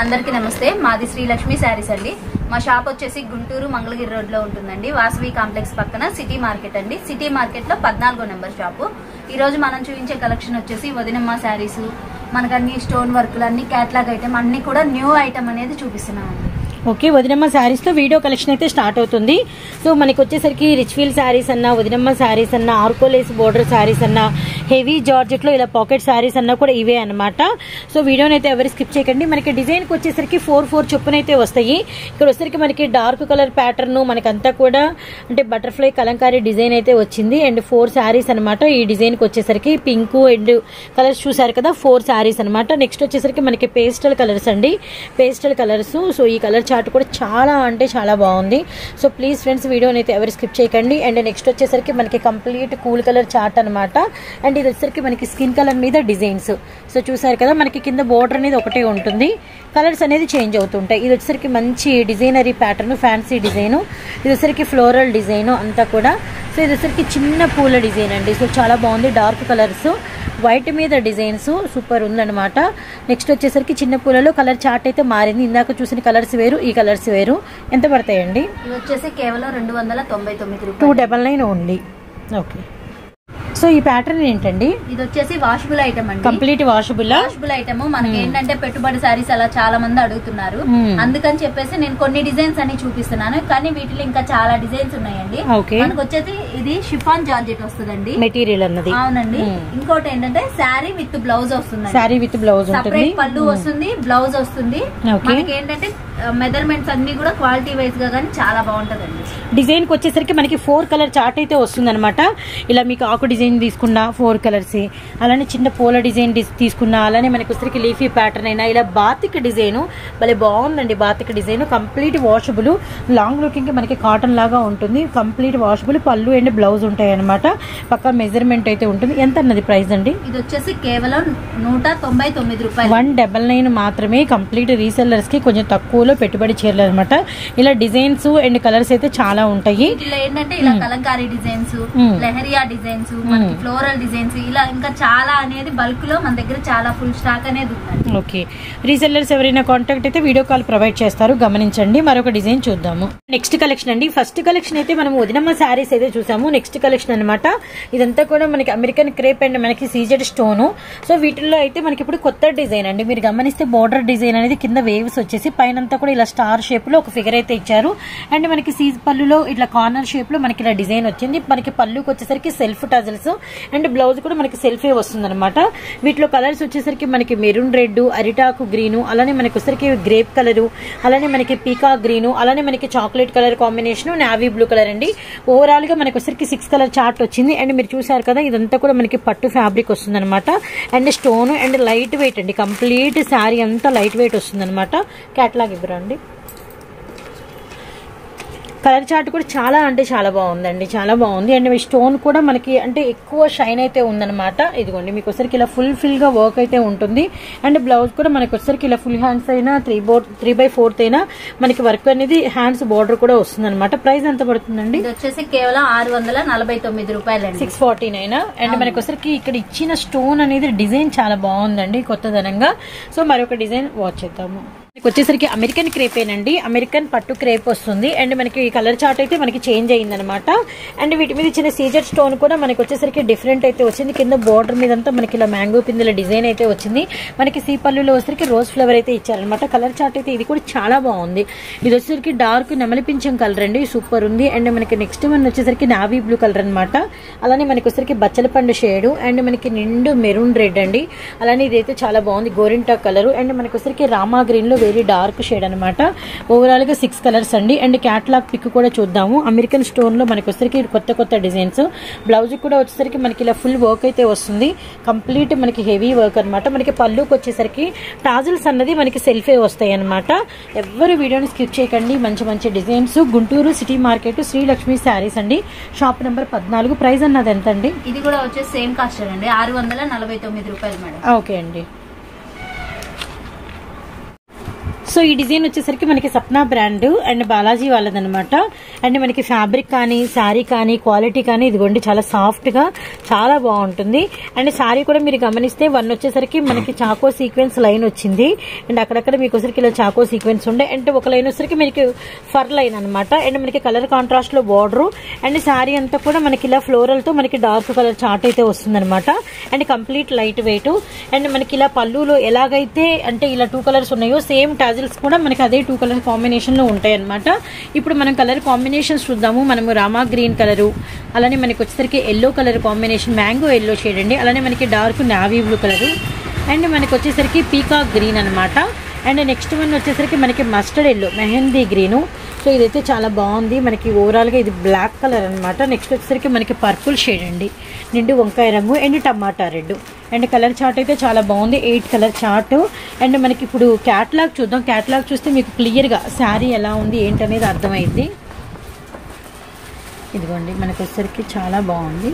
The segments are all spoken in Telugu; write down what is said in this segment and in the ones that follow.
అందరికీ నమస్తే మాది శ్రీలక్ష్మి శారీస్ అండి మా షాప్ వచ్చేసి గుంటూరు మంగళగిరి రోడ్ లో ఉంటుందండి వాసవి కాంప్లెక్స్ పక్కన సిటీ మార్కెట్ అండి సిటీ మార్కెట్ లో పద్నాలుగో నెంబర్ షాపు ఈ రోజు మనం చూపించే కలెక్షన్ వచ్చేసి వదినమ్మ శారీస్ మనకు అన్ని స్టోన్ వర్క్లు అన్ని క్యాట్లాగ్ ఐటమ్ అన్ని కూడా న్యూ ఐటమ్ అనేది చూపిస్తున్నామండి ఓకే వదినమ్మ శారీస్తో వీడియో కలెక్షన్ అయితే స్టార్ట్ అవుతుంది సో మనకి వచ్చేసరికి రిచ్ ఫీల్ శారీస్ అన్న వదినమ్మ శారీస్ అన్న ఆర్కోలేస్ బోర్డర్ శారీస్ అన్న హెవీ జార్జెట్లో ఇలా పాకెట్ శారీస్ అన్న కూడా ఇవే అనమాట సో వీడియోని అయితే ఎవరు స్కిప్ చేయకండి మనకి డిజైన్కి వచ్చేసరికి ఫోర్ ఫోర్ చొప్పున అయితే వస్తాయి ఇక్కడ వచ్చేసరికి మనకి డార్క్ కలర్ ప్యాటర్న్ మనకంతా కూడా అంటే బటర్ఫ్లై కలంకారీ డిజైన్ అయితే వచ్చింది అండ్ ఫోర్ శారీస్ అనమాట ఈ డిజైన్కి వచ్చేసరికి పింక్ అండ్ కలర్స్ చూసారు కదా ఫోర్ శారీస్ అనమాట నెక్స్ట్ వచ్చేసరికి మనకి పేస్టల్ కలర్స్ అండి పేస్టల్ కలర్స్ సో ఈ కలర్ చార్ట్ కూడా చాలా అంటే చాలా బాగుంది సో ప్లీజ్ ఫ్రెండ్స్ వీడియోని అయితే ఎవరు స్కిప్ చేయకండి అండ్ నెక్స్ట్ వచ్చేసరికి మనకి కంప్లీట్ కూల్ కలర్ చార్ట్ అనమాట అండ్ ఇది వచ్చేసరికి మనకి స్కిన్ కలర్ మీద డిజైన్స్ సో చూసారు కదా మనకి కింద బోర్డర్ అనేది ఒకటే ఉంటుంది కలర్స్ అనేది చేంజ్ అవుతుంటాయి ఇది వచ్చేసరికి మంచి డిజైనరీ ప్యాటర్న్ ఫ్యాన్సీ డిజైన్ ఇది వచ్చేసరికి ఫ్లోరల్ డిజైన్ అంతా కూడా సో ఇది వచ్చేసరికి చిన్న పూల డిజైన్ అండి సో చాలా బాగుంది డార్క్ కలర్స్ వైట్ మీద డిజైన్స్ సూపర్ ఉందన్నమాట నెక్స్ట్ వచ్చేసరికి చిన్న పూలలో కలర్ చార్ట్ అయితే మారింది ఇందాక చూసిన కలర్స్ వేరు ఈ కలర్స్ వేరు ఎంత పడతాయండి ఇవి వచ్చేసి కేవలం రెండు వందల తొంభై తొమ్మిది టూ రూపాయలు double nine only okay so ఈ ప్యాటర్న్ ఏంటండి ఇది వచ్చేసి వాషబుల్ ఐటమ్ అండి కంప్లీట్ వాషబుల్ వాషబుల్ ఐటమ్ మనకి ఏంటంటే పెట్టుబడి సారీస్ అలా చాలా మంది అడుగుతున్నారు Hmm. అందుకని చెప్పేసి నేను కొన్ని డిజైన్స్ అన్ని చూపిస్తున్నాను కానీ వీటిలో ఇంకా చాలా డిజైన్స్ ఉన్నాయండి ఓకే మనకు వచ్చేసి ఇది షిఫాన్ జార్జెట్ వస్తుందండి మెటీరియల్ అన్నది అవునండి Hmm. ఇంకోటి ఏంటంటే శారీ విత్ బ్లౌజ్ వస్తుంది శారీ విత్ బ్లౌజ్ ఉంటుంది సపరేట్ పళ్ళు వస్తుంది బ్లౌజ్ వస్తుంది Okay. మనకి ఏంటంటే మెజర్మెంట్స్ అన్ని కూడా క్వాలిటీ వైజ్ గా కానీ చాలా బాగుంటదండి డిజైన్ కి వచ్చేసరికి మనకి ఫోర్ కలర్ చార్ట్ అయితే వస్తుందన్నమాట ఇలా మీకు ఆకు డిజైన్ తీసుకున్నా ఫోర్ కలర్స్ అలానే చిన్న పూల డిజైన్ డిస్- తీసుకున్నా అలానే మనకి వచ్చేసరికి లీఫీ ప్యాటర్న్ అయినా ఇలా బాతిక్ డిజైన్ భలే బాగుందండి batik design complete washable long looking కి మనకి కాటన్ లాగా ఉంటుంది కంప్లీట్ వాషబుల్ పళ్ళు అండ్ బ్లౌజ్ ఉంటాయి అనమాట పక్క మెజర్మెంట్ అయితే ఉంటుంది ఎంత అన్నది ప్రైస్ అండి ఇది వచ్చేసి కేవలం నూట తొంభై తొమ్మిది రూపాయలు వన్ డబల్ నైన్ మాత్రమే కంప్లీట్ రీసెల్లర్స్ కి కొంచెం తక్కువలో పెట్టుబడి చీరలు అనమాట ఇలా డిజైన్స్ అండ్ కలర్స్ అయితే చాలా ఉంటాయి వీటిలో ఏంటంటే ఇలా Kalamkari designs Hmm. Leheriya designs మనకి ఫ్లోరల్ డిజైన్స్ ఇలా ఇంకా చాలా అనేది బల్క్ లో మన దగ్గర చాలా ఫుల్ స్టాక్ అనేది ఉందండి ఓకే రీసెల్లర్స్ ఎవరైనా కాంటాక్ట్ అయితే వీడియో కాల్ ప్రొవైడ్ చేస్తారు గమనించండి మరొక డిజైన్ చూద్దాము నెక్స్ట్ కలెక్షన్ అండి ఫస్ట్ కలెక్షన్ అయితే మనం వదినమ్మ శారీస్ అయితే చూసాము నెక్స్ట్ కలెక్షన్ అనమాట ఇదంతా కూడా మనకి అమెరికన్ క్రేప్ అండ్ మనకి సీజెడ్ స్టోన్ సో వీటిల్లో అయితే మనకి ఇప్పుడు కొత్త డిజైన్ అండి మీరు గమనిస్తే బోర్డర్ డిజైన్ అనేది కింద వేవ్స్ వచ్చేసి పైన అంతా కూడా ఇలా స్టార్ షేప్ లో ఒక ఫిగర్ అయితే ఇచ్చారు అండ్ మనకి సీజ్ పళ్ళులో ఇట్లా కార్నర్ షేప్ లో మనకి ఇలా డిజైన్ వచ్చింది మనకి పళ్ళుకి వచ్చేసరికి సెల్ఫ్ టజల్స్ అండ్ బ్లౌజ్ కూడా మనకి సెల్ఫే వస్తుంది అనమాట వీటిలో కలర్స్ వచ్చేసరికి మనకి మెరూన్ రెడ్ అరిటాకు గ్రీను అలానే మనకి వచ్చేసరికి గ్రేప్ కలరు అలానే మనకి పీకా గ్రీను అలానే మనకి chocolate colour combination navy blue colour అండి ఓవరాల్ గా మనకి వచ్చేసరికి సిక్స్ కలర్ చార్ట్ వచ్చింది అండ్ మీరు చూసారు కదా ఇదంతా కూడా మనకి పట్టు ఫ్యాబ్రిక్ వస్తుంది అనమాట and stone and light weight అండి కంప్లీట్ శారీ అంతా లైట్ వెయిట్ వస్తుంది అనమాట క్యాట్లాగ్ ఇవ్వరండి కలర్ చార్ట్ కూడా చాలా అంటే చాలా బాగుందండి చాలా బాగుంది అండ్ ఈ స్టోన్ కూడా మనకి అంటే ఎక్కువ షైన్ అయితే ఉందన్నమాట ఇదిగోండి మీకు వచ్చరికి ఇలా ఫుల్ ఫిల్ గా వర్క్ అయితే ఉంటుంది అండ్ బ్లౌజ్ కూడా మనకి వచ్చరికి ఇలా ఫుల్ హ్యాండ్స్ అయినా త్రీ బోర్ త్రీ బై ఫోర్త్ అయినా మనకి వర్క్ అనేది హ్యాండ్స్ బోర్డర్ కూడా వస్తుంది అనమాట ప్రైస్ ఎంత పడుతుందండి ఇది వచ్చేసి కేవలం ఆరు వందల నలభై తొమ్మిది రూపాయలండి సిక్స్ ఫార్టీ నైన్ అండ్ మనకి వచ్చరికి ఇక్కడ ఇచ్చిన స్టోన్ అనేది డిజైన్ చాలా బాగుందండి కొత్తదనంగా సో మరొక డిజైన్ వాచ్ చేద్దాము మనకి వచ్చేసరికి అమెరికన్ క్రేపేనండి అమెరికన్ పట్టు క్రేప్ వస్తుంది అండ్ మనకి ఈ కలర్ చార్ట్ అయితే మనకి చేంజ్ అయిందనమాట అండ్ వీటి మీద ఇచ్చిన సీజర్ స్టోన్ కూడా మనకి వచ్చేసరికి డిఫరెంట్ అయితే వచ్చింది కింద బోర్డర్ మీద అంతా మనకి ఇలా మ్యాంగో పిందెల డిజైన్ అయితే వచ్చింది మనకి సీపల్లులో వచ్చేసరికి రోజ్ ఫ్లవర్ అయితే ఇచ్చారనమాట కలర్ చార్ట్ అయితే ఇది కూడా చాలా బాగుంది ఇది వచ్చేసరికి డార్క్ నెమలి పింఛం కలర్ అండి సూపర్ ఉంది అండ్ మనకి నెక్స్ట్ వన్ వచ్చేసరికి నావీ బ్లూ కలర్ అనమాట అలానే మనకి వచ్చేసరికి బచ్చల పండు షేడ్ అండ్ మనకి నిండు మెరూన్ రెడ్ అండి అలానే ఇదైతే చాలా బాగుంది గోరింటా కలర్ అండ్ మనకి వచ్చేసరికి రామా గ్రీన్ లో వెరీ డార్క్ షేడ్ అనమాట ఓవరాల్ గా సిక్స్ కలర్స్ అండి అండ్ క్యాట్లాగ్ పిక్ కూడా చూద్దాము అమెరికన్ స్టోన్ లో మనకి వచ్చేసరికి కొత్త కొత్త డిజైన్స్ బ్లౌజ్ కూడా వచ్చేసరికి మనకి ఇలా ఫుల్ వర్క్ అయితే వస్తుంది కంప్లీట్ మనకి హెవీ వర్క్ అనమాట మనకి పళ్ళుకి వచ్చేసరికి టాజిల్స్ అన్నది మనకి సెల్ఫే వస్తాయి అనమాట ఎవరు వీడియోని స్కిప్ చేయకండి మంచి మంచి designs Guntur city market Srilakshmi Sarees అండి షాప్ నెంబర్ పద్నాలుగు ప్రైస్ అన్నది ఎంత అండి ఇది కూడా వచ్చేసి సేమ్ కాస్ట్ అండి ఆరు వందల నలభై తొమ్మిది రూపాయలు మేడం ఓకే అండి సో ఈ డిజైన్ వచ్చేసరికి మనకి సప్నా బ్రాండ్ అండ్ బాలాజీ వాళ్ళదనమాట అండ్ మనకి ఫ్యాబ్రిక్ కానీ శారీ కానీ క్వాలిటీ కానీ ఇదిగోండి చాలా సాఫ్ట్ గా చాలా బాగుంటుంది అండ్ శారీ కూడా మీరు గమనిస్తే వన్ వచ్చేసరికి మనకి చాకో సీక్వెన్స్ లైన్ వచ్చింది అండ్ అక్కడక్కడ మీకు వచ్చరికి ఇలా చాకో సీక్వెన్స్ ఉండే అండ్ ఒక లైన్ వచ్చేసరికి మనకి ఫర్ లైన్ అనమాట అండ్ మనకి కలర్ కాంట్రాస్ట్ లో బార్డర్ అండ్ శారీ అంతా కూడా మనకి ఇలా ఫ్లోరల్ తో మనకి డార్క్ కలర్ చార్ట్ అయితే వస్తుంది అనమాట and complete light weight and మనకి ఇలా పళ్ళులో ఎలాగైతే అంటే ఇలా టూ కలర్స్ ఉన్నాయో సేమ్ టాజిల్స్ కూడా మనకి అదే టూ కలర్ కాంబినేషన్ లో ఉంటాయి అనమాట ఇప్పుడు మనం కలర్ కాంబినేషన్స్ చూద్దాము మనము రామా గ్రీన్ కలరు అలానే మనకి వచ్చేసరికి yellow colour combination mango yellow shade అండి అలానే మనకి dark navy blue colour and మనకి వచ్చేసరికి పీకాక్ గ్రీన్ అనమాట అండ్ నెక్స్ట్ వన్ వచ్చేసరికి మనకి mustard yellow mehndi green so ఇదైతే చాలా బాగుంది మనకి ఓవరాల్గా ఇది బ్లాక్ కలర్ అనమాట నెక్స్ట్ వచ్చేసరికి మనకి పర్పుల్ షేడ్ అండి నిండు వంకాయ రంగు and tomato red and colour chart అయితే చాలా బాగుంది ఎయిట్ కలర్ చార్ట్ అండ్ మనకి ఇప్పుడు క్యాట్లాగ్ చూద్దాం క్యాట్లాగ్ చూస్తే మీకు క్లియర్గా శారీ ఎలా ఉంది ఏంటనేది అర్థమైంది ఇదిగోండి మనకి వచ్చేసరికి చాలా బాగుంది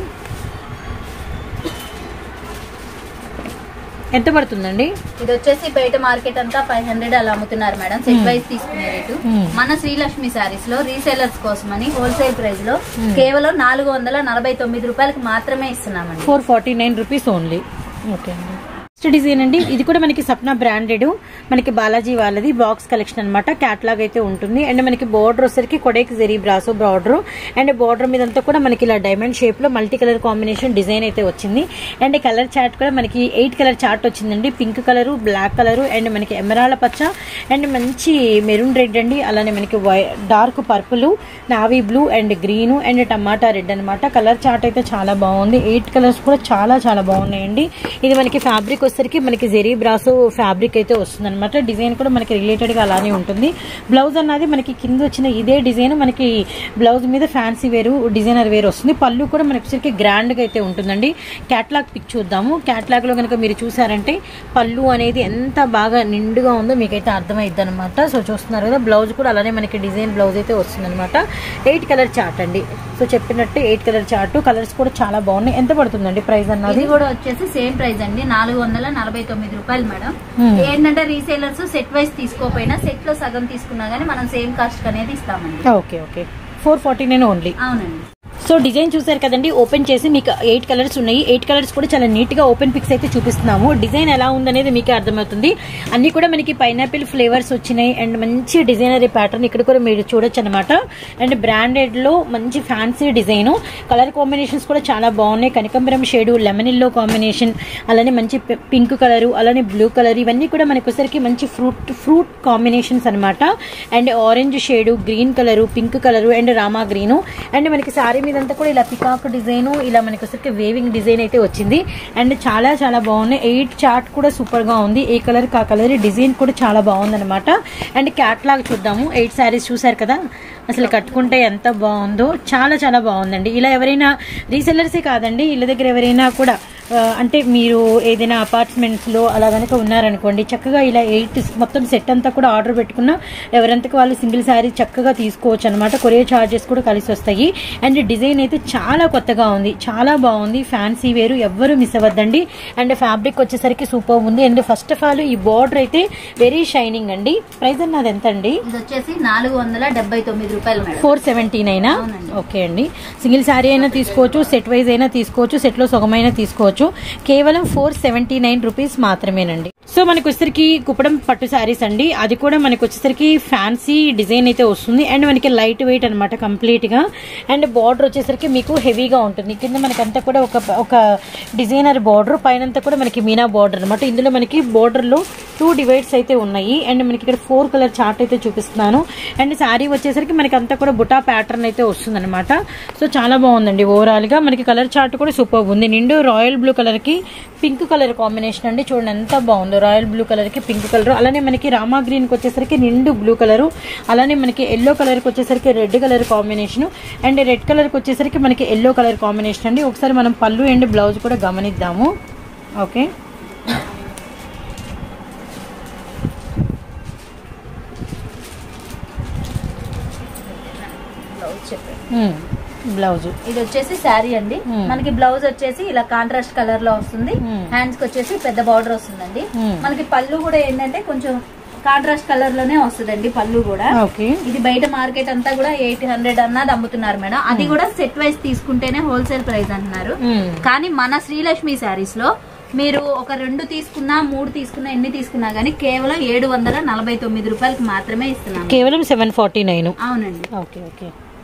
ఎంత పడుతుందండి ఇది వచ్చేసి బయట మార్కెట్ అంతా ఫైవ్ హండ్రెడ్ అలా అమ్ముతున్నారు మేడం సెట్ వైజ్ తీసుకునే రేటు Hmm. మన శ్రీలక్ష్మి శారీస్ లో రీసేలర్స్ కోసమని హోల్సేల్ ప్రైస్ లో Hmm. కేవలం నాలుగు వందల నలభై తొమ్మిది రూపాయలకి మాత్రమే ఇస్తున్నామండి four forty nine rupees only okay అండి నెక్స్ట్ డిజైన్ అండి ఇది కూడా మనకి సప్నా బ్రాండెడ్ మనకి బాలాజీ వాళ్ళది బాక్స్ కలెక్షన్ అనమాట క్యాట్లాగ్ అయితే ఉంటుంది అండ్ మనకి బార్డర్ వచ్చేసరికి కొడేక్ జెరీ బ్రాసో బార్డర్ అండ్ బార్డర్ మీద అంతా కూడా మనకి ఇలా డైమండ్ షేప్ లో మల్టీ కలర్ కాంబినేషన్ డిజైన్ అయితే వచ్చింది అండ్ కలర్ చార్ట్ కూడా మనకి ఎయిట్ కలర్ చార్ట్ వచ్చిందండి pink colour black colour and మనకి ఎమరాల పచ్చ అండ్ మంచి మెరూన్ రెడ్ అండి అలానే మనకి dark purple navy blue and green and tomato red అనమాట కలర్ చార్ట్ అయితే చాలా బాగుంది ఎయిట్ కలర్స్ కూడా చాలా చాలా బాగున్నాయండి ఇది మనకి ఫ్యాబ్రిక్ వచ్చేసరికి మనకి జెరీ బ్రాసో ఫ్యాబ్రిక్ అయితే వస్తుంది అనమాట డిజైన్ కూడా మనకి రిలేటెడ్ గా అలానే ఉంటుంది బ్లౌజ్ అన్నది మనకి కింద వచ్చిన ఇదే డిజైన్ మనకి బ్లౌజ్ మీద ఫ్యాన్సీ వేరు డిజైనర్ వేరు వస్తుంది పళ్ళు కూడా మనకి వచ్చరికి గ్రాండ్ గా అయితే ఉంటుందండి క్యాట్లాగ్ పిక్ చూద్దాము క్యాట్లాగ్ లో కనుక మీరు చూసారంటే పళ్ళు అనేది ఎంత బాగా నిండుగా ఉందో మీకైతే అర్థమైద్ది అనమాట సో చూస్తున్నారు కదా బ్లౌజ్ కూడా అలానే మనకి డిజైన్ బ్లౌజ్ అయితే వస్తుంది అనమాట ఎయిట్ కలర్ చార్ట్ అండి సో చెప్పినట్టు ఎయిట్ కలర్ చార్ట్ కలర్స్ కూడా చాలా బాగున్నాయి ఎంత పడుతుందండి ప్రైస్ అన్నది ఇది కూడా వచ్చేసి సేమ్ ప్రైస్ అండి నాలుగు వందల నలభై తొమ్మిది రూపాయలు మేడం Hmm. ఏంటంటే రీసేలర్స్ సెట్ వైజ్ తీసుకోపోయినా సెట్ లో సగం తీసుకున్నా గానీ మనం సేమ్ కాస్ట్ అనేది ఇస్తామండి okay okay four forty nine only అవునండి సో డిజైన్ చూసారు కదండి ఓపెన్ చేసి మీకు ఎయిట్ కలర్స్ ఉన్నాయి ఎయిట్ కలర్స్ కూడా చాలా నీట్ గా ఓపెన్ పిక్స్ అయితే చూపిస్తున్నాము డిజైన్ ఎలా ఉందనేది మీకే అర్థమవుతుంది అన్ని కూడా మనకి పైనాపిల్ ఫ్లేవర్స్ వచ్చినాయి అండ్ మంచి డిజైనరీ ప్యాటర్న్ ఇక్కడ కూడా మీరు చూడొచ్చు అనమాట అండ్ బ్రాండెడ్ లో మంచి ఫ్యాన్సీ డిజైన్ కలర్ కాంబినేషన్స్ కూడా చాలా బాగున్నాయి కనకంబరం షేడు లెమన్ ఎల్లో కాంబినేషన్ అలానే మంచి పింక్ కలర్ అలానే బ్లూ కలర్ ఇవన్నీ కూడా మనకి వచ్చరికి మంచి ఫ్రూట్ ఫ్రూట్ కాంబినేషన్స్ అన్నమాట and orange shade green colour pink colour and Rama green and మనకి సారీ మీదంతా కూడా ఇలా పికాక్ డిజైన్ ఇలా మనకి వచ్చరికి వేవింగ్ డిజైన్ అయితే వచ్చింది అండ్ చాలా చాలా బాగున్నాయి ఎయిట్ చార్ట్ కూడా సూపర్ గా ఉంది ఏ కలర్ కా కలర్ డిజైన్ కూడా చాలా బాగుంది అనమాట అండ్ క్యాట్లాగ్ చూద్దాము ఎయిట్ శారీస్ చూసారు కదా అసలు కట్టుకుంటే ఎంత బాగుందో చాలా చాలా బాగుందండి ఇలా ఎవరైనా రీసెల్లర్సే కాదండి ఇళ్ళ దగ్గర ఎవరైనా కూడా ఆ, అంటే మీరు ఏదైనా అపార్ట్మెంట్స్ లో అలా కనుక ఉన్నారనుకోండి చక్కగా ఇలా ఎయిట్ మొత్తం సెట్ అంతా కూడా ఆర్డర్ పెట్టుకున్నా ఎవరంతకు వాళ్ళు సింగిల్ శారీ చక్కగా తీసుకోవచ్చు అనమాట కొరియర్ చార్జెస్ కూడా కలిసి వస్తాయి అండ్ డిజైన్ అయితే చాలా కొత్తగా ఉంది చాలా బాగుంది ఫ్యాన్సీ వేరు ఎవ్వరు మిస్ అవ్వద్దండి అండ్ ఫ్యాబ్రిక్ వచ్చేసరికి సూపర్ ఉంది అండ్ ఫస్ట్ ఆఫ్ ఆల్ ఈ బార్డర్ అయితే వెరీ షైనింగ్ అండి ప్రైస్ అన్నది ఎంత అండి ఇది వచ్చేసి నాలుగు వందల డెబ్బై తొమ్మిది రూపాయలు మేడం ఫోర్ సెవెంటీన్ అయినా అవునండి. ఓకే అండి సింగిల్ శారీ అయినా తీసుకోవచ్చు సెట్ వైజ్ అయినా తీసుకోవచ్చు సెట్ లో సగమైనా తీసుకోవచ్చు కేవలం ఫోర్ సెవెంటీ నైన్ రూపీస్ మాత్రమేనండి సో మనకి వచ్చేసరికి కుప్పడం పట్టు శారీస్ అండి అది కూడా మనకి వచ్చేసరికి ఫ్యాన్సీ డిజైన్ అయితే వస్తుంది అండ్ మనకి లైట్ వెయిట్ అనమాట కంప్లీట్ గా అండ్ బార్డర్ వచ్చేసరికి మీకు హెవీగా ఉంటుంది కింద మనకంతా కూడా ఒక ఒక డిజైనర్ బార్డర్ పైన కూడా మనకి మీనా బార్డర్ అనమాట ఇందులో మనకి బార్డర్ లో టూ డివైడ్స్ అయితే ఉన్నాయి అండ్ మనకి ఇక్కడ ఫోర్ కలర్ చార్ట్ అయితే చూపిస్తున్నాను అండ్ శారీ వచ్చేసరికి మనకి అంతా కూడా బుటా ప్యాటర్న్ అయితే వస్తుంది అనమాట సో చాలా బాగుందండి ఓవరాల్ గా మనకి కలర్ చార్ట్ కూడా సూపర్ ఉంది నిండు రాయల్ బ్లూ కలర్ కి పింక్ కలర్ కాంబినేషన్ అండి చూడండి ఎంత బాగుందో రాయల్ బ్లూ కలర్ కి పింక్ కలర్ అలానే మనకి రామా గ్రీన్ కి వచ్చేసరికి నిండు బ్లూ కలర్ అలానే మనకి ఎల్లో కలర్ కి వచ్చేసరికి red colour combination and red colour కి వచ్చేసరికి మనకి ఎల్లో కలర్ కాంబినేషన్ అండి ఒకసారి మనం పళ్ళు అండ్ బ్లౌజ్ కూడా గమనిద్దాము ఓకే బ్లౌజ్ చెప్పండి ఉమ్, బ్లౌజ్ ఇది వచ్చేసి శారీ అండి Hmm. మనకి బ్లౌజ్ వచ్చేసి ఇలా కాంట్రాస్ట్ కలర్ లో వస్తుంది Hmm. హ్యాండ్స్ కి వచ్చేసి పెద్ద బార్డర్ వస్తుందండి Hmm. మనకి పళ్ళు కూడా ఏంటంటే కొంచెం కాంట్రాస్ట్ కలర్ లోనే వస్తుందండి పళ్ళు కూడా ఓకే ఇది బయట మార్కెట్ అంతా కూడా ఎయిట్ హండ్రెడ్ అన్నది అమ్ముతున్నారు మేడం అది కూడా సెట్ వైజ్ తీసుకుంటేనే హోల్సేల్ ప్రైస్ అంటున్నారు కానీ మన శ్రీలక్ష్మి శారీస్ లో మీరు ఒక రెండు తీసుకున్నా మూడు తీసుకున్నా ఎన్ని తీసుకున్నా గానీ కేవలం ఏడు వందల నలభై తొమ్మిది రూపాయలకి మాత్రమే ఇస్తున్నాం కేవలం సెవెన్ ఫార్టీ నైన్ అవునండి ఓకే ఓకే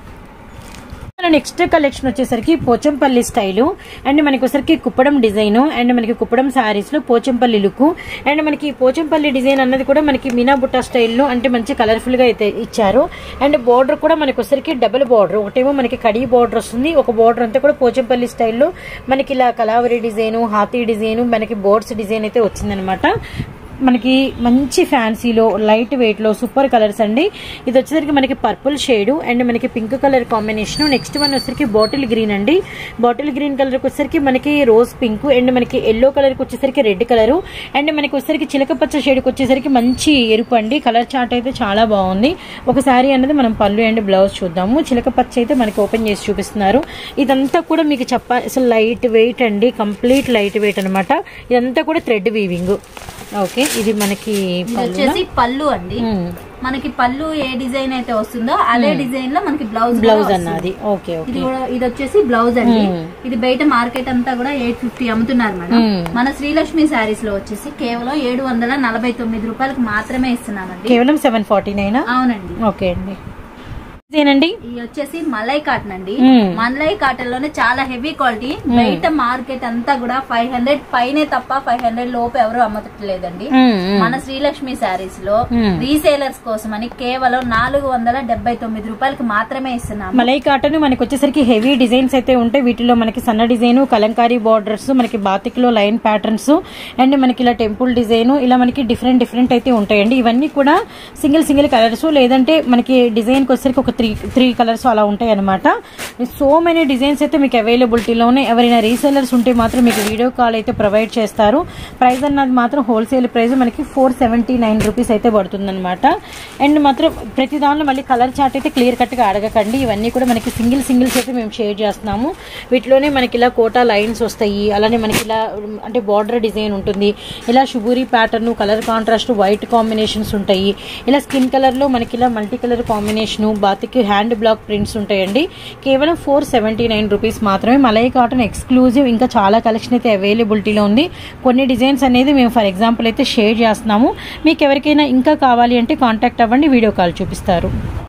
నెక్స్ట్ కలెక్షన్ వచ్చేసరికి పోచంపల్లి స్టైలు అండ్ మనకి వచ్చరికి కుప్పడం డిజైన్ అండ్ మనకి కుప్పడం శారీస్ లో పోచంపల్లి లుక్ అండ్ మనకి పోచంపల్లి డిజైన్ అన్నది కూడా మనకి మీనా బుట్ట స్టైల్లో అంటే మంచి కలర్ఫుల్ గా అయితే ఇచ్చారు అండ్ బార్డర్ కూడా మనకి వచ్చరికి డబుల్ బార్డర్ ఒకటేమో మనకి కడి బార్డర్ వస్తుంది ఒక బార్డర్ అంతా కూడా పోచంపల్లి స్టైల్లో మనకి ఇలా కలావరి డిజైన్ హాతీ డిజైన్ మనకి బోర్డ్స్ డిజైన్ అయితే వచ్చిందనమాట మనకి మంచి ఫ్యాన్సీలో లైట్ వెయిట్ లో సూపర్ కలర్స్ అండి ఇది వచ్చేసరికి మనకి పర్పుల్ షేడ్ అండ్ మనకి pink colour combination next one వచ్చేసరికి బాటిల్ గ్రీన్ అండి బాటిల్ గ్రీన్ కలర్ వచ్చేసరికి మనకి రోజ్ పింక్ అండ్ మనకి ఎల్లో కలర్ కి వచ్చేసరికి రెడ్ కలర్ అండ్ మనకి వచ్చేసరికి చిలక పచ్చ షేడ్ కి వచ్చేసరికి మంచి ఎరుపు అండి కలర్ చార్ట్ అయితే చాలా బాగుంది ఒక శారీ అనేది మనం పళ్ళు అండ్ బ్లౌజ్ చూద్దాము చిలక పచ్చ అయితే మనకి ఓపెన్ చేసి చూపిస్తున్నారు ఇదంతా కూడా మీకు చెప్ప అసలు లైట్ వెయిట్ అండి కంప్లీట్ లైట్ వెయిట్ అనమాట ఇదంతా కూడా థ్రెడ్ వీవింగ్ ఓకే ఇది మనకి ఇది పళ్ళునా? వచ్చేసి పళ్ళు అండి మ్మ్. మనకి పళ్ళు ఏ డిజైన్ అయితే వస్తుందో అదే డిజైన్ లో మనకి బ్లౌజ్ బ్లౌజ్ అన్నది ఓకే ఇది ఓకే కూడా ఇది వచ్చేసి బ్లౌజ్ అండి మ్మ్. ఇది బయట మార్కెట్ అంతా కూడా ఎయిట్ ఫిఫ్టీ అమ్ముతున్నారు మేడం మ్మ్. మన శ్రీలక్ష్మి శారీస్ లో వచ్చేసి కేవలం ఏడు వందల నలభై తొమ్మిది రూపాయలకు మాత్రమే ఇస్తున్నామండి కేవలం సెవెన్ ఫార్టీ నైన్ అవునండి ఓకే అండి ఇదేనండి ఇది వచ్చేసి మలై కాటన్ అండి మ్మ్. మలై కాటన్ లోనే చాలా హెవీ క్వాలిటీ బయట మార్కెట్ అంతా కూడా ఫైవ్ హండ్రెడ్ పైనే తప్ప ఫైవ్ హండ్రెడ్ లోపు ఎవరు అమ్మట్లేదండి మ్మ్, మ్మ్. మన శ్రీలక్ష్మి శారీస్ లో మ్మ్. రీసేలర్స్ కోసమని కేవలం నాలుగు వందల డెబ్బై తొమ్మిది రూపాయలకి మాత్రమే ఇస్తున్నాము మలై కాటన్ మనకి వచ్చేసరికి హెవీ డిజైన్స్ అయితే ఉంటాయి వీటిలో మనకి సన్న డిజైన్ కలంకారీ బార్డర్స్ మనకి బాతిక్ లో లైన్ ప్యాటర్న్స్ అండ్ మనకి ఇలా టెంపుల్ డిజైన్ ఇలా మనకి డిఫరెంట్ డిఫరెంట్ అయితే ఉంటాయండి ఇవన్నీ కూడా సింగిల్ సింగిల్ కలర్స్ లేదంటే మనకి డిజైన్ కి వచ్చేసరికి ఒక త్రీ త్రీ కలర్స్ అలా ఉంటాయి అనమాట సో మెనీ డిజైన్స్ అయితే మీకు అవైలబిలిటీలోనే ఎవరైనా రీసెలర్స్ ఉంటే మాత్రం మీకు వీడియో కాల్ అయితే ప్రొవైడ్ చేస్తారు ప్రైస్ అన్నది మాత్రం హోల్సేల్ ప్రైస్ మనకి ఫోర్ సెవెంటీ నైన్ రూపీస్ అయితే పడుతుంది అనమాట అండ్ మాత్రం ప్రతి దానిలో మళ్ళీ కలర్ చార్ట్ అయితే క్లియర్ కట్ గా అడగకండి ఇవన్నీ కూడా మనకి సింగిల్ సింగిల్స్ అయితే మేము షేర్ చేస్తున్నాము వీటిలోనే మనకి ఇలా కోటా లైన్స్ వస్తాయి అలానే మనకి ఇలా అంటే బార్డర్ డిజైన్ ఉంటుంది ఇలా shibori pattern colour contrast white combinations ఉంటాయి ఇలా స్కిన్ కలర్ లో మనకి ఇలా మల్టీ కలర్ కాంబినేషన్ బాతికి హ్యాండ్ బ్లాక్ ప్రింట్స్ ఉంటాయండి కేవలం ఫోర్ సెవెంటీ నైన్ రూపీస్ మాత్రమే మలై కాటన్ ఎక్స్క్లూజివ్ ఇంకా చాలా కలెక్షన్ అయితే అవైలబిలిటీలో ఉంది కొన్ని డిజైన్స్ అనేది మేము ఫర్ ఎగ్జాంపుల్ అయితే షేర్ చేస్తున్నాము మీకు ఎవరికైనా ఇంకా కావాలి అంటే కాంటాక్ట్ అవ్వండి వీడియో కాల్ చూపిస్తారు